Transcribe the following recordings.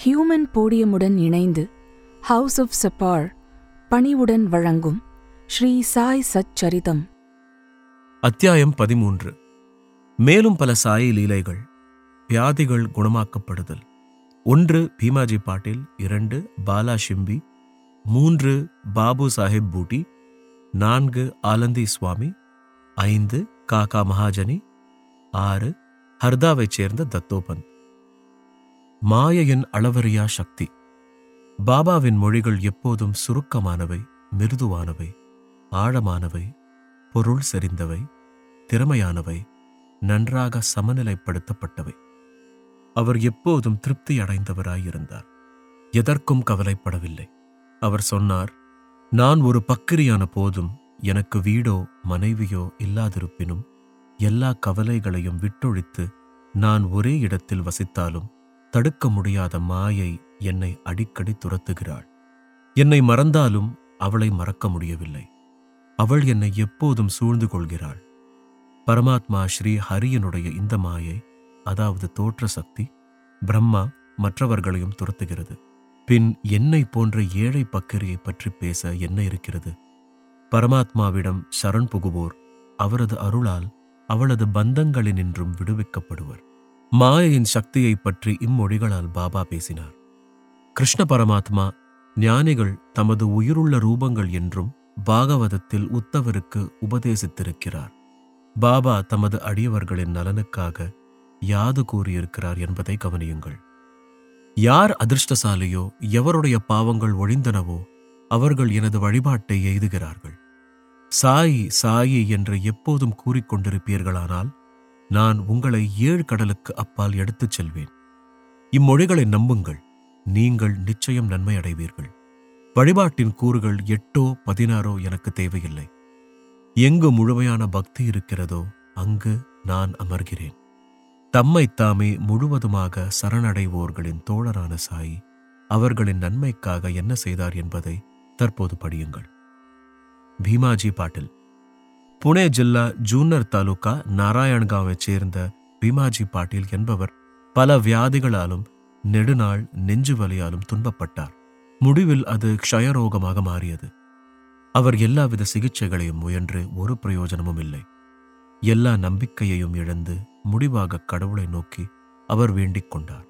Human போடியமுடன் இணைந்து house of சப்பார் பணிவுடன் வழங்கும் ஸ்ரீ சாய் சச்சரிதம் அத்தியாயம் பதிமூன்று மேலும் பல சாயி லீலைகள் வியாதிகள் குணமாக்கப்படுதல் ஒன்று பீமாஜி பாட்டீல் இரண்டு பாலா ஷிம்பி மூன்று பாபு சாஹிப் பூட்டி நான்கு ஆலந்தி சுவாமி ஐந்து காகா மகாஜனி ஆறு ஹர்தாவைச் சேர்ந்த தத்தோபந்த் மாயையின் அளவறியா சக்தி பாபாவின் மொழிகள் எப்போதும் சுருக்கமானவை மிருதுவானவை ஆழமானவை பொருள் செறிந்தவை திறமையானவை நன்றாக சமநிலைப்படுத்தப்பட்டவை அவர் எப்போதும் திருப்தி அடைந்தவராயிருந்தார் எதற்கும் கவலைப்படவில்லை அவர் சொன்னார் நான் ஒரு பக்கிரியான போதும் எனக்கு வீடோ மனைவியோ இல்லாதிருப்பினும் எல்லா கவலைகளையும் விட்டொழித்து நான் ஒரே இடத்தில் வசித்தாலும் தடுக்க முடியாத மாயை என்னை அடிக்கடி துரத்துகிறாள் என்னை மறந்தாலும் அவளை மறக்க முடியவில்லை அவள் என்னை எப்போதும் சூழ்ந்து கொள்கிறாள் பரமாத்மா ஸ்ரீ ஹரியனுடைய இந்த மாயை அதாவது தோற்ற சக்தி பிரம்மா மற்றவர்களையும் துரத்துகிறது பின் என்னை போன்ற ஏழை பக்கிரியை பற்றி பேச என்ன இருக்கிறது பரமாத்மாவிடம் சரண் புகுவோர் அவரது அருளால் அவளது பந்தங்களினின்றும் விடுவிக்கப்படுவர் மாயையின் சக்தியைப் பற்றி இம்மொழிகளால் பாபா பேசினார் கிருஷ்ண பரமாத்மா ஞானிகள் தமது உயிருள்ள ரூபங்கள் என்றும் பாகவதத்தில் உத்தவருக்கு உபதேசித்திருக்கிறார் பாபா தமது அடியவர்களின் நலனுக்காக யாது கூறியிருக்கிறார் என்பதை கவனியுங்கள் யார் அதிர்ஷ்டசாலியோ எவருடைய பாவங்கள் ஒழிந்தனவோ அவர்கள் எனது வழிபாட்டை எய்துகிறார்கள் சாயி சாயி என்று எப்போதும் கூறிக்கொண்டிருப்பீர்களானால் நான் உங்களை ஏழு கடலுக்கு அப்பால் எடுத்துச் செல்வேன் இம்மொழிகளை நம்புங்கள் நீங்கள் நிச்சயம் நன்மை அடைவீர்கள் வழிபாட்டின் கூறுகள் எட்டோ பதினாறோ எனக்கு தேவையில்லை எங்கு முழுமையான பக்தி இருக்கிறதோ அங்கு நான் அமர்கிறேன் தம்மைத்தாமே முழுவதுமாக சரணடைவோர்களின் தோழரான சாயி அவர்களின் நன்மைக்காக என்ன செய்தார் என்பதை தற்போது படியுங்கள் பீமாஜி பாட்டில் புனே ஜில்லா ஜூன்னர் தாலுகா நாராயண்காவைச் சேர்ந்த பீமாஜி பாட்டீல் என்பவர் பல வியாதிகளாலும் நெடுநாள் நெஞ்சு வலியாலும் துன்பப்பட்டார் முடிவில் அது க்ஷயரோகமாக மாறியது அவர் எல்லாவித சிகிச்சைகளையும் முயன்று ஒரு பிரயோஜனமும் இல்லை எல்லா நம்பிக்கையையும் இழந்து முடிவாக கடவுளை நோக்கி அவர் வேண்டிக் கொண்டார்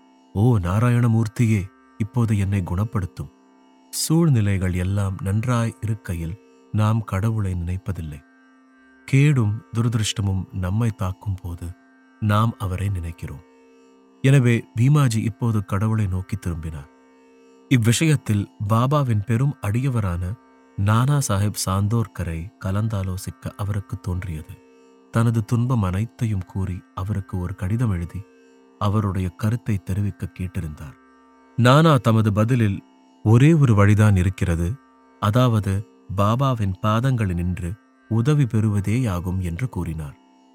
ஓ நாராயணமூர்த்தியே இப்போது என்னை குணப்படுத்தும் சூழ்நிலைகள் எல்லாம் நன்றாய் இருக்கையில் நாம் கடவுளை நினைப்பதில்லை கேடும் துரதிருஷ்டமும் நம்மை தாக்கும் போது நாம் அவரை நினைக்கிறோம் எனவே பீமாஜி இப்போது கடவுளை நோக்கி திரும்பினார் இவ்விஷயத்தில் பாபாவின் பெரும் அடியவரான நானா சாஹிப் சாந்தோர்கரை கலந்தாலோசிக்க அவருக்கு தோன்றியது தனது துன்பம் அனைத்தையும் கூறி அவருக்கு ஒரு கடிதம் எழுதி அவருடைய கருத்தை தெரிவிக்க கேட்டிருந்தார் நானா தமது பதிலில் ஒரே ஒரு வழிதான் இருக்கிறது அதாவது பாபாவின் பாதங்களில் நின்று உதவி பெறுவதேயாகும் என்று கூறினார்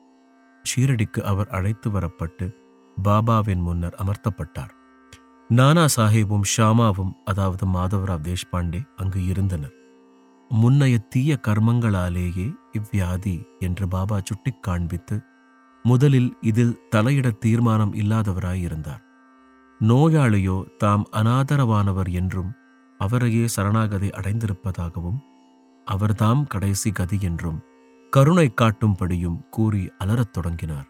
ஷீரடிக்கு அவர் அழைத்து வரப்பட்டு பாபாவின் முன்னர் அமர்த்தப்பட்டார் நானா சாஹேபும் ஷாமாவும் அதாவது மாதவராவ் தேஷ்பாண்டே அங்கு இருந்தனர் முன்னைய தீய கர்மங்களாலேயே இவ்வியாதி என்று பாபா சுட்டிக் காண்பித்து முதலில் இதில் தலையிட தீர்மானம் இல்லாதவராயிருந்தார் நோயாளியோ தாம் அனாதரவானவர் என்றும் அவரையே சரணாகதி அடைந்திருப்பதாகவும் அவர்தாம் கடைசி கதி என்றும் கருணை காட்டும்படியும் கூறி அலறத் தொடங்கினார்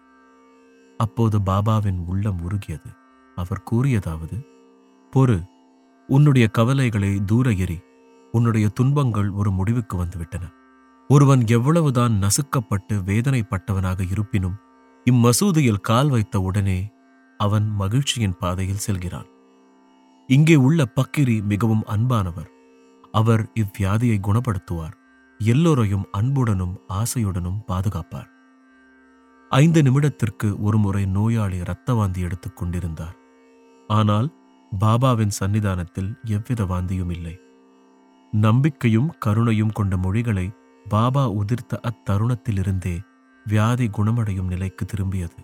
அப்போது பாபாவின் உள்ளம் உருகியது அவர் கூறியதாவது பொறு உன்னுடைய கவலைகளை தூர எறி உன்னுடைய துன்பங்கள் ஒரு முடிவுக்கு வந்துவிட்டன ஒருவன் எவ்வளவுதான் நசுக்கப்பட்டு வேதனைப்பட்டவனாக இருப்பினும் இம்மசூதியில் கால் வைத்த உடனே அவன் மகிழ்ச்சியின் பாதையில் செல்கிறான் இங்கே உள்ள பக்கிரி மிகவும் அன்பானவர் அவர் இவ்வியாதியை குணப்படுத்துவார் எல்லோரையும் அன்புடனும் ஆசையுடனும் பாதுகாப்பார் ஐந்து நிமிடத்திற்கு ஒருமுறை நோயாளி இரத்த வாந்தி எடுத்துக் கொண்டிருந்தார் ஆனால் பாபாவின் சன்னிதானத்தில் எவ்வித வாந்தியும் இல்லை நம்பிக்கையும் கருணையும் கொண்ட மொழிகளை பாபா உதிர்த்த அத்தருணத்திலிருந்தே வியாதி குணமடையும் நிலைக்கு திரும்பியது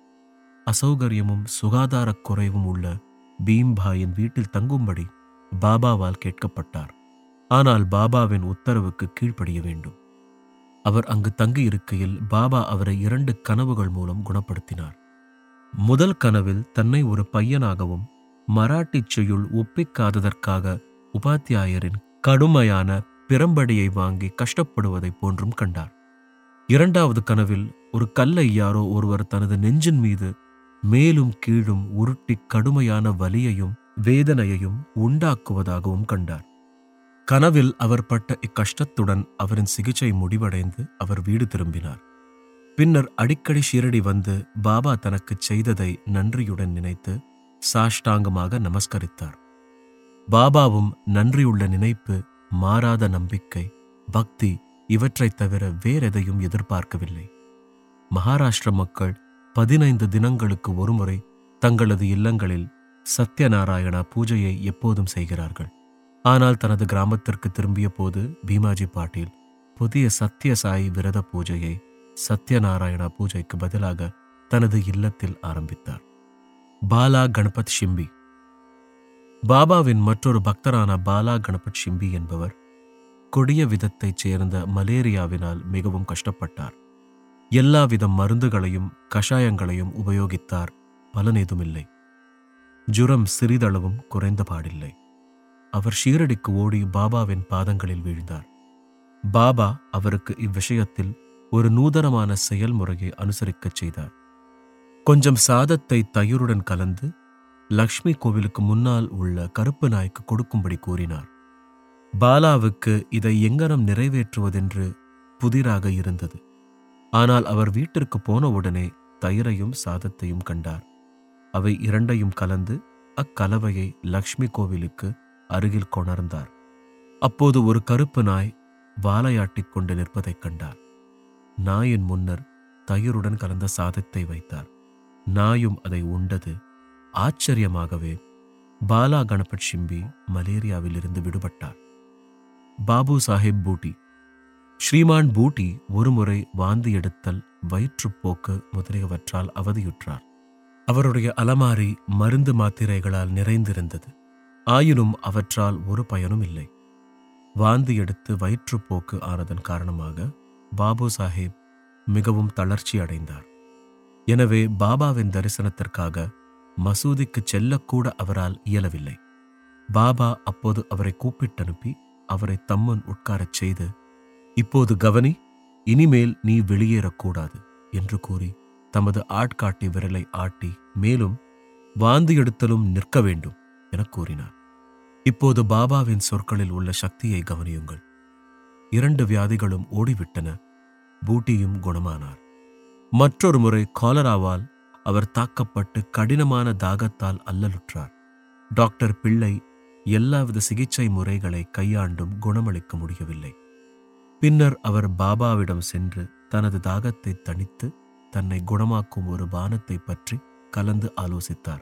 அசௌகரியமும் சுகாதாரக் குறைவும் உள்ள பீம்பாயின் வீட்டில் தங்கும்படி பாபாவால் கேட்கப்பட்டார் ஆனால் பாபாவின் உத்தரவுக்கு கீழ்ப்படிய வேண்டும் அவர் அங்கு தங்கியிருக்கையில் பாபா அவரை இரண்டு கனவுகள் மூலம் குணப்படுத்தினார் முதல் கனவில் தன்னை ஒரு பையனாகவும் மராட்டிச் செய்யுள் ஒப்பிக்காததற்காக உபாத்தியாயரின் கடுமையான பிரம்படியை வாங்கி கஷ்டப்படுவதைப் போன்றும் கண்டார் இரண்டாவது கனவில் ஒரு கல்லை யாரோ ஒருவர் தனது நெஞ்சின் மீது மேலும் கீழும் உருட்டி கடுமையான வலியையும் வேதனையையும் உண்டாக்குவதாகவும் கண்டார் கனவில் அவர் பட்ட இக்கஷ்டத்துடன் அவரின் சிகிச்சை முடிவடைந்து அவர் வீடு திரும்பினார் பின்னர் அடிக்கடி ஷீரடி வந்து பாபா தனக்குச் செய்ததை நன்றியுடன் நினைத்து சாஷ்டாங்கமாக நமஸ்கரித்தார் பாபாவும் நன்றியுள்ள நினைப்பு மாறாத நம்பிக்கை பக்தி இவற்றைத் தவிர வேறெதையும் எதிர்பார்க்கவில்லை மகாராஷ்டிர மக்கள் பதினைந்து தினங்களுக்கு ஒருமுறை தங்களது இல்லங்களில் சத்யநாராயணா பூஜையை எப்போதும் செய்கிறார்கள் ஆனால் தனது கிராமத்திற்கு திரும்பிய போது பீமாஜி பாட்டீல் புதிய சத்யசாயி விரத பூஜையை சத்யநாராயணா பூஜைக்கு பதிலாக தனது இல்லத்தில் ஆரம்பித்தார் பாலா கணபத் ஷிம்பி பாபாவின் மற்றொரு பக்தரான பாலா கணபத் ஷிம்பி என்பவர் கொடிய விதத்தைச் சேர்ந்த மலேரியாவினால் மிகவும் கஷ்டப்பட்டார் எல்லாவித மருந்துகளையும் கஷாயங்களையும் உபயோகித்தார் பலனேதுமில்லை ஜுரம் சிறிதளவும் குறைந்த பாடில்லை அவர் ஷீரடிக்கு ஓடி பாபாவின் பாதங்களில் வீழ்ந்தார் பாபா அவருக்கு இவ்விஷயத்தில் ஒரு நூதனமான செயல்முறையை அனுசரிக்கச் செய்தார் கொஞ்சம் சாதத்தை தயிருடன் கலந்து லக்ஷ்மி கோவிலுக்கு முன்னால் உள்ள கருப்பு நாய்க்கு கொடுக்கும்படி கூறினார் பாலாவுக்கு இதை எங்கனம் நிறைவேற்றுவதென்று புதிராக இருந்தது ஆனால் அவர் வீட்டிற்கு போனவுடனே தயிரையும் சாதத்தையும் கண்டார் அவை இரண்டையும் கலந்து அக்கலவையை லக்ஷ்மி கோவிலுக்கு அருகில் கொணர்ந்தார் அப்போது ஒரு கருப்பு நாய் வாலையாட்டிக் கொண்டு நிற்பதைக் கண்டார் நாயின் முன்னர் தயிருடன் கலந்த சாதத்தை வைத்தார் நாயும் அதை உண்டது ஆச்சரியமாகவே பாலா கணபத் ஷிம்பி மலேரியாவிலிருந்து விடுபட்டார் பாபு சாஹேப் பூட்டி ஸ்ரீமான் பூட்டி ஒருமுறை வாந்தி எடுத்தல் வயிற்றுப்போக்கு முதலியவற்றால் அவதியுற்றார் அவருடைய அலமாரி மருந்து மாத்திரைகளால் நிறைந்திருந்தது ஆயினும் அவற்றால் ஒரு பயனும் இல்லை வாந்தி எடுத்து வயிற்றுப்போக்கு ஆனதன் காரணமாக பாபு சாஹேப் மிகவும் தளர்ச்சி அடைந்தார் எனவே பாபாவின் தரிசனத்திற்காக மசூதிக்கு செல்லக்கூட அவரால் இயலவில்லை பாபா அப்போது அவரை கூப்பிட்டனுப்பி அவரை தம்மன் உட்காரச் செய்து இப்போது கவனி இனிமேல் நீ வெளியேறக்கூடாது என்று கூறி தமது ஆட்காட்டி விரலை ஆட்டி மேலும் வாந்தி எடுத்தலும் நிற்க வேண்டும் எனக் கூறினார் இப்போது பாபாவின் சொற்களில் உள்ள சக்தியை கவனியுங்கள் இரண்டு வியாதிகளும் ஓடிவிட்டன பூட்டியும் குணமானார் மற்றொரு முறை காலராவால் அவர் தாக்கப்பட்டு கடினமான தாகத்தால் அல்லலுற்றார் டாக்டர் பிள்ளை எல்லாவித சிகிச்சை முறைகளை கையாண்டும் குணமளிக்க முடியவில்லை பின்னர் அவர் பாபாவிடம் சென்று தனது தாகத்தை தணித்து தன்னை குணமாக்கும் ஒரு பானத்தை பற்றி கலந்து ஆலோசித்தார்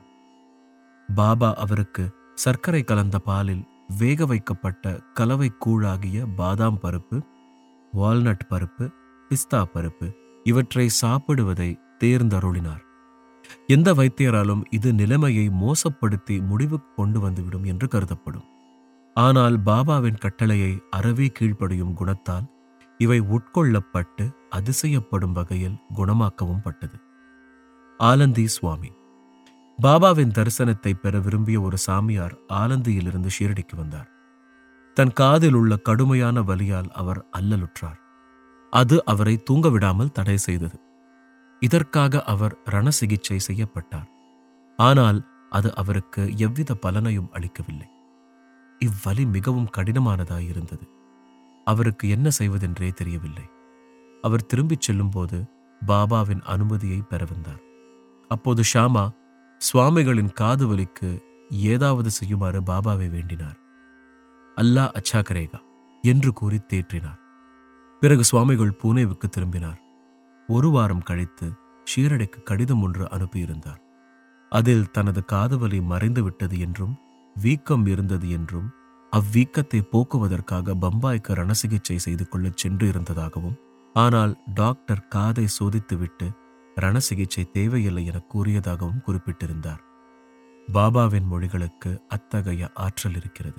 பாபா அவருக்கு சர்க்கரை கலந்த பாலில் வேக வைக்கப்பட்ட கலவை கூழாகிய பாதாம் பருப்பு வால்நட் பருப்பு பிஸ்தா பருப்பு இவற்றை சாப்பிடுவதை தேர்ந்தருளினார் எந்த வைத்தியராலும் இது நிலைமையை மோசப்படுத்தி முடிவுக்கு கொண்டு வந்துவிடும் என்று கருதப்படும் ஆனால் பாபாவின் கட்டளையை அறவே கீழ்ப்படியும் குணத்தால் இவை உட்கொள்ளப்பட்டு அதிசயப்படும் வகையில் குணமாக்கவும் பட்டது ஆலந்தி சுவாமி பாபாவின் தரிசனத்தை பெற விரும்பிய ஒரு சாமியார் ஆலந்தியிலிருந்து ஷீரடிக்கு வந்தார் தன் காதில் உள்ள கடுமையான வலியால் அவர் அல்லலுற்றார் அது அவரை தூங்க விடாமல் தடை செய்தது இதற்காக அவர் ரண சிகிச்சை செய்யப்பட்டார் ஆனால் அது அவருக்கு எவ்வித பலனையும் அளிக்கவில்லை இவ்வலி மிகவும் கடினமானதாயிருந்தது அவருக்கு என்ன செய்வதென்றே தெரியவில்லை அவர் திரும்பிச் செல்லும்போது பாபாவின் அனுமதியை பெற வந்தார் அப்போது ஷாமா சுவாமிகளின் காது வலிக்கு ஏதாவது செய்யுமாறு பாபாவை வேண்டினார் அல்லாஹ் அச்சா கரேகா என்று கூறி தேற்றினார் பிறகு சுவாமிகள் பூனேவுக்கு திரும்பினார் ஒரு வாரம் கழித்து ஷீரடிக்கு கடிதம் ஒன்று அனுப்பியிருந்தார் அதில் தனது காதுவலி மறைந்து விட்டது என்றும் வீக்கம் இருந்தது என்றும் அவ்வீக்கத்தை போக்குவதற்காக பம்பாய்க்கு ரணசிகிச்சை செய்து கொள்ளச் சென்று இருந்ததாகவும் ஆனால் டாக்டர் காதை சோதித்துவிட்டு ரணசிகிச்சை தேவையில்லை என கூறியதாகவும் குறிப்பிட்டிருந்தார் பாபாவின் மொழிகளுக்கு அத்தகைய ஆற்றல் இருக்கிறது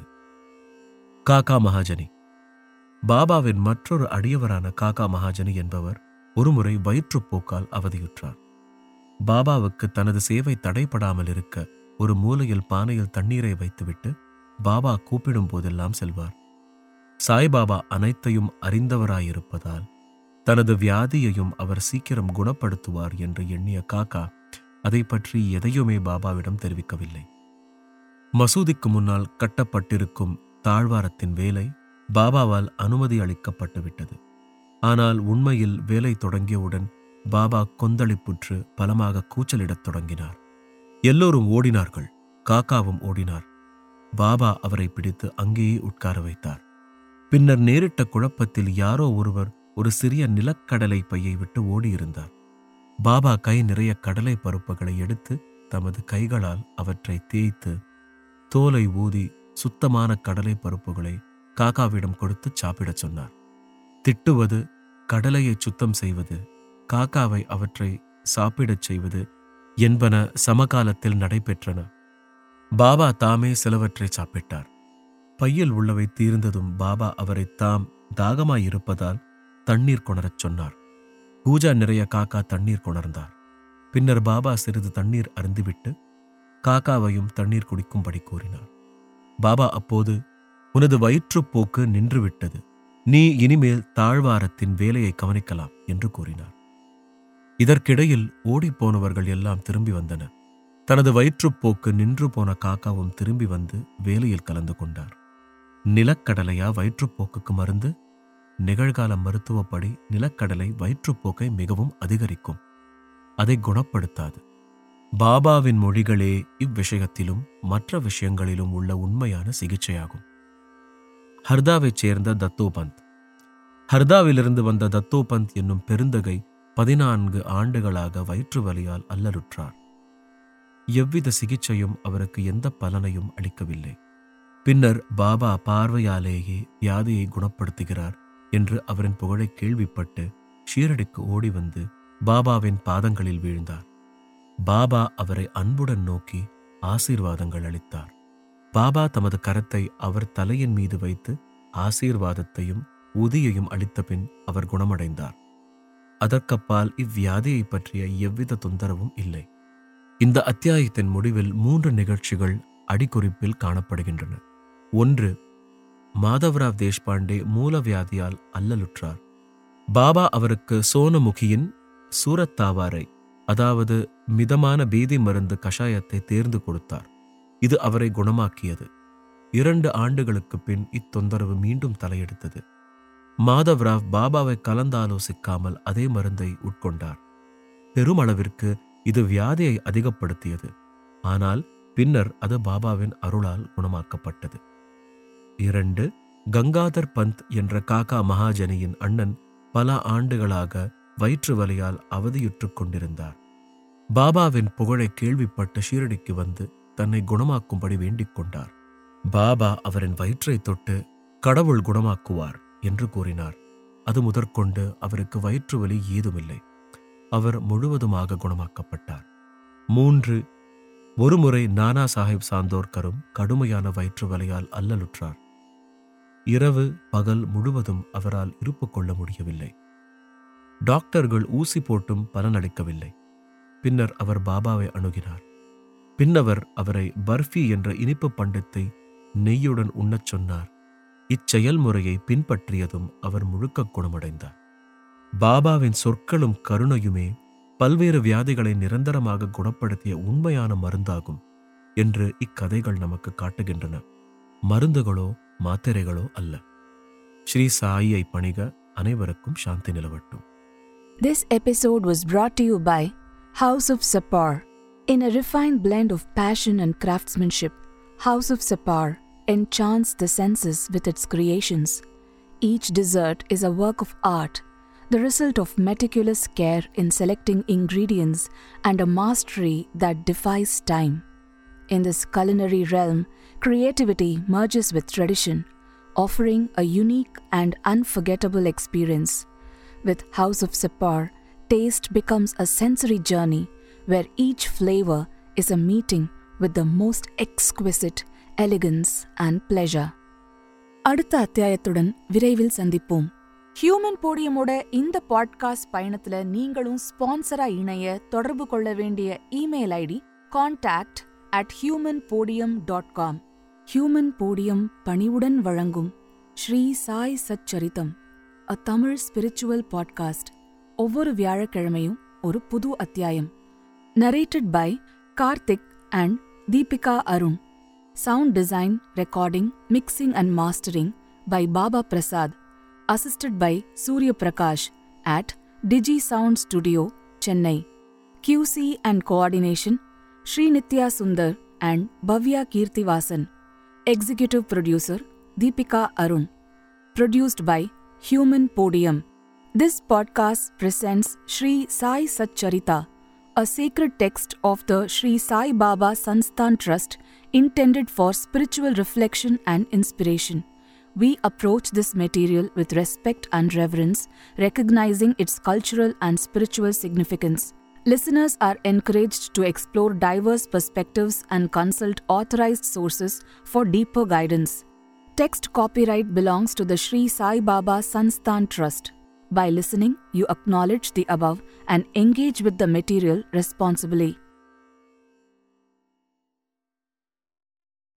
காகா மகாஜனி பாபாவின் மற்றொரு அடியவரான காகா மகாஜனி என்பவர் ஒருமுறை வயிற்றுப்போக்கால் அவதியுற்றார் பாபாவுக்கு தனது சேவை தடைபடாமல் இருக்க ஒரு மூலையில் பானையில் தண்ணீரை வைத்துவிட்டு பாபா கூப்பிடும் போதெல்லாம் செல்வார் சாய்பாபா அனைத்தையும் அறிந்தவராயிருப்பதால் தனது வியாதியையும் அவர் சீக்கிரம் குணப்படுத்துவார் என்று எண்ணிய காக்கா அதை பற்றி எதையுமே பாபாவிடம் தெரிவிக்கவில்லை மசூதிக்கு முன்னால் கட்டப்பட்டிருக்கும் தாழ்வாரத்தின் வேலை பாபாவால் அனுமதி அளிக்கப்பட்டு விட்டது ஆனால் உண்மையில் வேலை தொடங்கியவுடன் பாபா கொந்தளிப்புற்று பலமாக கூச்சலிடத் தொடங்கினார் எல்லோரும் ஓடினார்கள் காக்காவும் ஓடினார் பாபா அவரை பிடித்து அங்கேயே உட்கார வைத்தார் பின்னர் நேரிட்ட குழப்பத்தில் யாரோ ஒருவர் ஒரு சிறிய நிலக்கடலை பையை விட்டு ஓடியிருந்தார் பாபா கை நிறைய கடலை பருப்புகளை எடுத்து தமது கைகளால் அவற்றை தேய்த்து தோலை ஊதி சுத்தமான கடலை பருப்புகளை காக்காவிடம் கொடுத்து சாப்பிடச் சொன்னார் திட்டுவது கடலையை சுத்தம் செய்வது காக்காவை அவற்றை சாப்பிடச் செய்வது என்பன சமகாலத்தில் நடைபெற்றன பாபா தாமே சிலவற்றை சாப்பிட்டார் பையில் உள்ளவை தீர்ந்ததும் பாபா அவரை தாம் தாகமாயிருப்பதால் தண்ணீர் கொணரச் சொன்னார் பூஜா நிறைய காக்கா தண்ணீர் கொணர்ந்தார் பின்னர் பாபா சிறிது தண்ணீர் அருந்திவிட்டு காக்காவையும் தண்ணீர் குடிக்கும்படி கூறினார் பாபா அப்போது உனது வயிற்றுப்போக்கு நின்றுவிட்டது நீ இனிமேல் தாழ்வாரத்தின் வேலையை கவனிக்கலாம் என்று கூறினார் இதற்கிடையில் ஓடிப்போனவர்கள் எல்லாம் திரும்பி வந்தனர் தனது வயிற்றுப்போக்கு நின்று போன காக்காவும் திரும்பி வந்து வேலையில் கலந்து கொண்டார் நிலக்கடலையா வயிற்றுப்போக்குக்கு மருந்து நிகழ்கால மருத்துவப்படி நிலக்கடலை வயிற்றுப்போக்கை மிகவும் அதிகரிக்கும் அதை குணப்படுத்தாது பாபாவின் மொழிகளே இவ்விஷயத்திலும் மற்ற விஷயங்களிலும் உள்ள உண்மையான சிகிச்சையாகும் ஹர்தாவைச் சேர்ந்த தத்தோபந்த் ஹர்தாவிலிருந்து வந்த தத்தோபந்த் என்னும் பெருந்தகை பதினான்கு ஆண்டுகளாக வயிற்று வலியால் அல்லலுற்றார் எவ்வித சிகிச்சையும் அவருக்கு எந்த பலனையும் அளிக்கவில்லை பின்னர் பாபா பார்வையாலேயே வியாதியை குணப்படுத்துகிறார் என்று அவரின் புகழை கேள்விப்பட்டு ஷீரடிக்கு ஓடி வந்து பாபாவின் பாதங்களில் வீழ்ந்தார் பாபா அவரை அன்புடன் நோக்கி ஆசீர்வாதங்கள் அளித்தார் பாபா தமது கரத்தை அவர் தலையின் மீது வைத்து ஆசீர்வாதத்தையும் உதியையும் அளித்த பின் அவர் குணமடைந்தார் அதற்கப்பால் இவ்வியாதியை பற்றிய எவ்வித தொந்தரவும் இல்லை இந்த அத்தியாயத்தின் முடிவில் மூன்று நிகழ்ச்சிகள் அடிக்குறிப்பில் காணப்படுகின்றன ஒன்று மாதவராவ் தேஷ்பாண்டே மூலவியாதியால் அல்லலுற்றார் பாபா அவருக்கு சோனமுகியின் சூரத்தாவாரை அதாவது மிதமான பீதி மருந்து கஷாயத்தை தேர்ந்து கொடுத்தார் இது அவரை குணமாக்கியது இரண்டு ஆண்டுகளுக்கு பின் இத்தொந்தரவு மீண்டும் தலையெடுத்தது மாதவ்ராவ் பாபாவை கலந்தாலோசிக்காமல் அதே மருந்தை உட்கொண்டார் பெருமளவிற்கு இது வியாதியை அதிகப்படுத்தியது ஆனால் பின்னர் அது பாபாவின் அருளால் குணமாக்கப்பட்டது இரண்டு கங்காதர் பந்த் என்ற காக்கா மகாஜனியின் அண்ணன் பல ஆண்டுகளாக வயிற்று வலியால் அவதியுற்றுக் கொண்டிருந்தார் பாபாவின் புகழை கேள்விப்பட்ட ஷீரடிக்கு வந்து தன்னை குணமாக்கும்படி வேண்டிக் கொண்டார் பாபா அவரின் வயிற்றை தொட்டு கடவுள் குணமாக்குவார் என்று கூறினார் அது முதற்கொண்டு அவருக்கு வயிற்று வலி ஏதுமில்லை அவர் முழுவதுமாக குணமாக்கப்பட்டார் மூன்று ஒருமுறை நானா சாஹிப் சாந்தோர்கரும் கடுமையான வயிற்று வலியால் அல்லலுற்றார் இரவு பகல் முழுவதும் அவரால் இருப்பு கொள்ள முடியவில்லை டாக்டர்கள் ஊசி போட்டும் பலனளிக்கவில்லை பின்னர் அவர் பாபாவை அணுகினார் பின்னவர் அவரை பர்ஃபி என்ற இனிப்பு பண்டத்தை நெய்யுடன் உண்ணச் சொன்னார் இச்செயல்முறையை பின்பற்றியதும் அவர் முழுக்க குணமடைந்தார் பாபாவின் சொற்களும் கருணையுமே பல்வேறு வியாதிகளை நிரந்தரமாக குணப்படுத்திய உண்மையான மருந்தாகும் என்று இக்கதைகள் நமக்கு காட்டுகின்றன மருந்துகளோ மாத்திரைகளோ அல்ல ஸ்ரீ சாயியை பணிக அனைவருக்கும் சாந்தி நிலவட்டும் This episode was brought to you by House of Sapar. In a refined blend of passion and craftsmanship, House of Sapar enchants the senses with its creations. Each dessert is a work of art, the result of meticulous care in selecting ingredients and a mastery that defies time. In this culinary realm, creativity merges with tradition, offering a unique and unforgettable experience. With House of Sapar, taste becomes a sensory journey where each flavor is a meeting with the most exquisite elegance and pleasure. அடுத்த அத்தியாயத்துடன் விரைவில் சந்திப்போம் human போடியமோட இந்த podcast பயணத்துல நீங்களும் ஸ்பான்சரா இணைய தொடர்பு கொள்ள வேண்டிய email ID contact at humanpodium.com. Human Podium பணிவுடன் வழங்கும் Sri Sai Satcharitham a Tamil spiritual podcast ஒவ்வொரு வியாழக்கிழமையும் ஒரு புது அத்தியாயம் narrated by Karthik and Deepika Arun sound design recording mixing and mastering by Baba Prasad assisted by Surya Prakash at Digi Sound Studio, Chennai. QC and coordination Sri Nitya Sundar and Bhavya Kirtivasan. Executive producer Deepika Arun. Produced by Human Podium. This podcast presents Sri Sai Satcharita, a sacred text of the Sri Sai Baba Sansthan Trust intended for spiritual reflection and inspiration. We approach this material with respect and reverence, recognizing its cultural and spiritual significance. Listeners are encouraged to explore diverse perspectives and consult authorized sources for deeper guidance. Text copyright belongs to the Sri Sai Baba Sansthan Trust. By listening, you acknowledge the above and engage with the material responsibly.